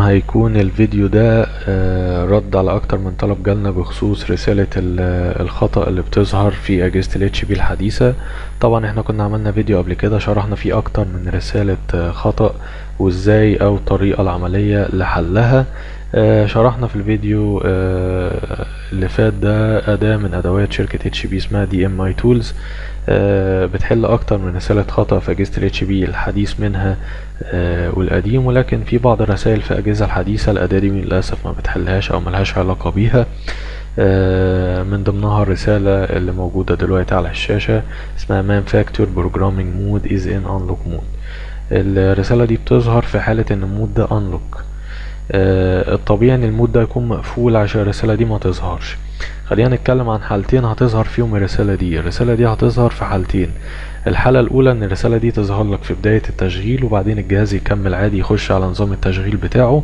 هيكون الفيديو ده آه، رد على اكتر من طلب جالنا بخصوص رسالة ال- الخطأ اللي بتظهر في اجهزة ال HP الحديثة طبعا احنا كنا عملنا فيديو قبل كده شرحنا فيه اكتر من رسالة آه، خطأ وازاي او الطريقة العملية لحلها آه، شرحنا في الفيديو آه، اللي فات ده أداة من أدوات شركة HP اسمها DMI Tools آه، بتحل أكتر من رسالة خطأ في أجهزة ال HP الحديث منها آه، والقديم ولكن في بعض الرسائل في الأجهزة الحديثة الأداة دي للأسف ما بتحلهاش أو ملهاش علاقة بيها آه، من ضمنها الرسالة اللي موجودة دلوقتي على الشاشة اسمها Man Factor Programming Mode is in Unlock Mode الرسالة دي بتظهر في حالة إن المود ده Unlock آه، الطبيعي ان المود ده يكون مقفول عشان الرسالة دي ما تظهرش خلينا نتكلم عن حالتين هتظهر فيهم الرسالة دي الرسالة دي هتظهر في حالتين الحالة الأولى إن الرسالة دي تظهر لك في بداية التشغيل وبعدين الجهاز يكمل عادي يخش على نظام التشغيل بتاعه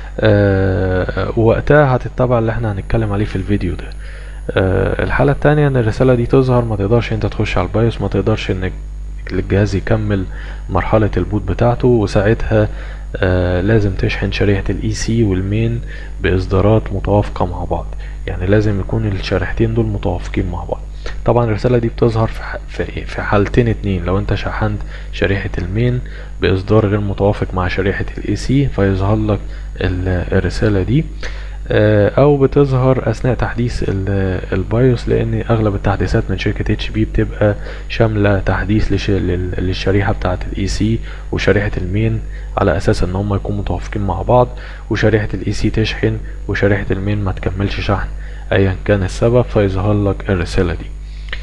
آه، وقتها هتتبع اللي احنا هنتكلم عليه في الفيديو ده آه، الحالة التانية إن الرسالة دي تظهر ما تقدرش انت تخش على البايوس ما تقدرش انك الجهاز يكمل مرحلة البوت بتاعته وساعتها آه لازم تشحن شريحة الاي سي والمين بإصدارات متوافقة مع بعض يعني لازم يكون الشريحتين دول متوافقين مع بعض طبعا الرسالة دي بتظهر في ح- في في حالتين اتنين لو انت شحنت شريحة المين بإصدار غير متوافق مع شريحة الاي سي فيظهر لك ال- الرسالة دي آه، او بتظهر اثناء تحديث ال- البايوس لان اغلب التحديثات من شركة اتش بي بتبقى شاملة تحديث لش- لل- للشريحة بتاعة الاي سي وشريحة المين على اساس ان هم يكونوا متوافقين مع بعض وشريحة الاي سي تشحن وشريحة المين ما تكملش شحن ايا كان السبب فيظهر لك الرسالة دي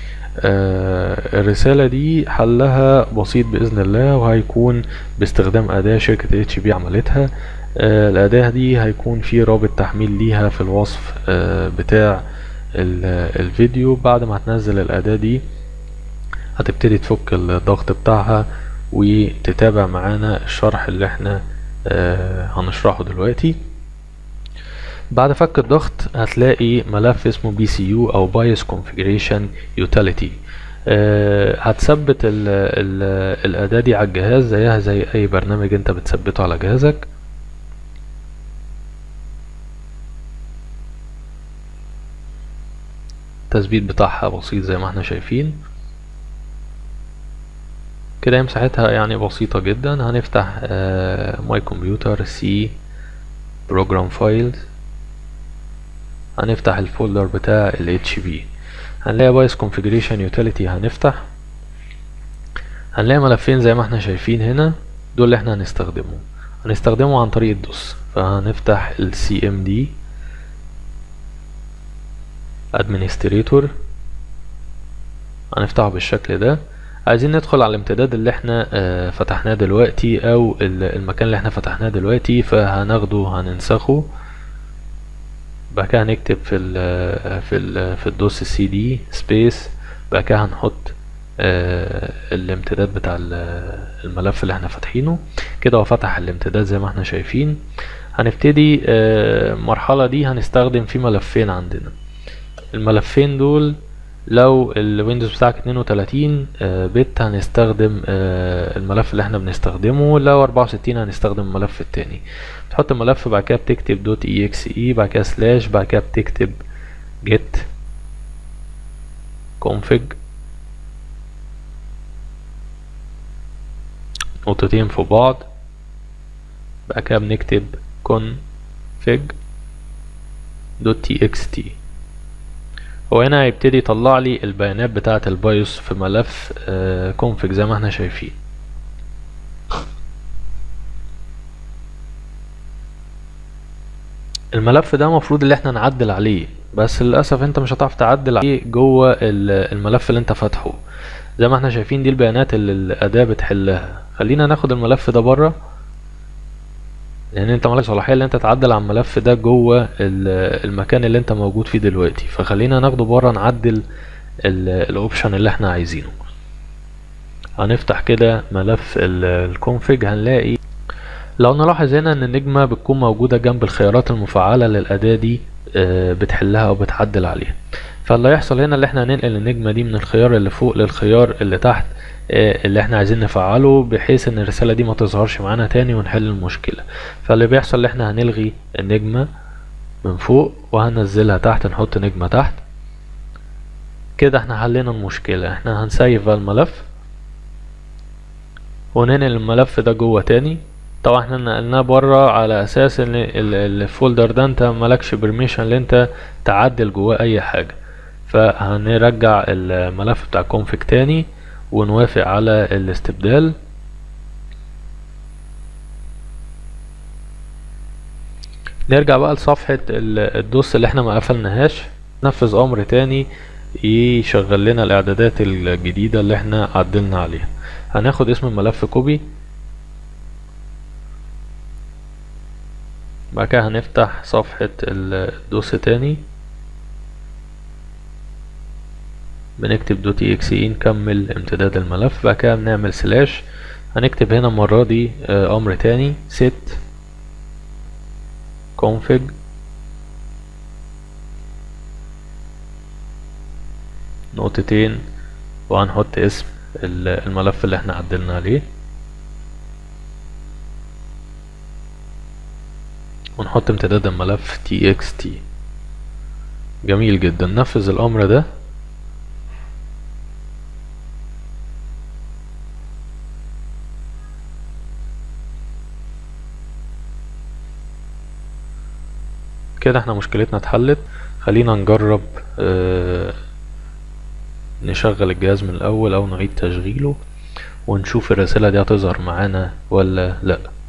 آه، الرسالة دي حلها بسيط بإذن الله وهيكون باستخدام أداة شركة اتش بي عملتها آه، الأداة دي هيكون في رابط تحميل ليها في الوصف آه، بتاع ال- الفيديو بعد ما هتنزل الأداة دي هتبتدي تفك الضغط بتاعها وتتابع معانا الشرح اللي احنا آه، هنشرحه دلوقتي بعد فك الضغط هتلاقي ملف اسمه بي سي يو او بايس كونفيجريشن يوتيليتي هتثبت ال ال الاداة دي على الجهاز زيها زي اي برنامج انت بتثبته على جهازك التثبيت بتاعها بسيط زي ما احنا شايفين كده هي مساحتها يعني بسيطة جدا هنفتح ماي كمبيوتر سي بروجرام فايلز هنفتح الفولدر بتاع ال HP هنلاقي بايس configuration utility هنفتح هنلاقي ملفين زي ما احنا شايفين هنا دول اللي احنا هنستخدمهم هنستخدمه عن طريق الدوس فهنفتح ال CMD administrator هنفتحه بالشكل ده عايزين ندخل على الامتداد اللي احنا اه فتحناه دلوقتي او المكان اللي احنا فتحناه دلوقتي فهناخده هننسخه بعد كده هنكتب في ال في ال في الدوس السي دي سبيس بعد كده هنحط آه الامتداد بتاع الملف اللي احنا فاتحينه كده هو فتح الامتداد زي ما احنا شايفين هنبتدي آه المرحلة دي هنستخدم في ملفين عندنا الملفين دول لو الويندوز بتاعك 32 آه بت هنستخدم الملف اللي احنا بنستخدمه لو 64 هنستخدم الملف التاني تحط الملف بعد كده بتكتب دوت اي اكس اي بعد كده سلاش بعد كده بتكتب جيت config نقطتين في بعض بعد كده بنكتب config دوت تي اكس تي هو هنا هيبتدي يطلع لي البيانات بتاعة البايوس في ملف config زي ما احنا شايفين الملف ده المفروض اللي احنا نعدل عليه بس للاسف انت مش هتعرف تعدل عليه جوه الملف اللي انت فاتحه زي ما احنا شايفين دي البيانات اللي الاداة بتحلها خلينا ناخد الملف ده بره لان انت مالك صلاحيه ان انت تعدل على الملف ده جوه المكان اللي انت موجود فيه دلوقتي فخلينا ناخده بره نعدل الاوبشن اللي احنا عايزينه هنفتح كده ملف الكونفيج هنلاقي لو نلاحظ هنا ان النجمة بتكون موجودة جنب الخيارات المفعلة للأداة دي آه، بتحلها او بتعدل عليها فاللي هيحصل هنا اللي احنا هننقل النجمة دي من الخيار اللي فوق للخيار اللي تحت آه، اللي احنا عايزين نفعله بحيث ان الرسالة دي ما تظهرش معانا تاني ونحل المشكلة فاللي بيحصل اللي احنا هنلغي النجمة من فوق وهنزلها تحت نحط نجمة تحت كده احنا حلينا المشكلة احنا هنسيف بقى الملف وننقل الملف ده جوه تاني طبعا احنا نقلناه بره على اساس ان ال- الفولدر ده انت ملكش برميشن ان انت تعدل جواه اي حاجة فهنرجع الملف بتاع config تاني ونوافق على الاستبدال نرجع بقى لصفحة ال- الدوس اللي احنا ما قفلناهاش نفذ امر تاني يشغل لنا الاعدادات الجديدة اللي احنا عدلنا عليها هناخد اسم الملف كوبي بعد كده هنفتح صفحة الدوس تاني بنكتب دوت اكس اي نكمل امتداد الملف بعد كده بنعمل سلاش هنكتب هنا المرة دي آه، امر تاني set config نقطتين وهنحط اسم ال- الملف اللي احنا عدلنا عليه ونحط امتداد الملف txt جميل جدا نفذ الامر ده كده احنا مشكلتنا اتحلت خلينا نجرب اه نشغل الجهاز من الاول او نعيد تشغيله ونشوف الرسالة دي هتظهر معانا ولا لا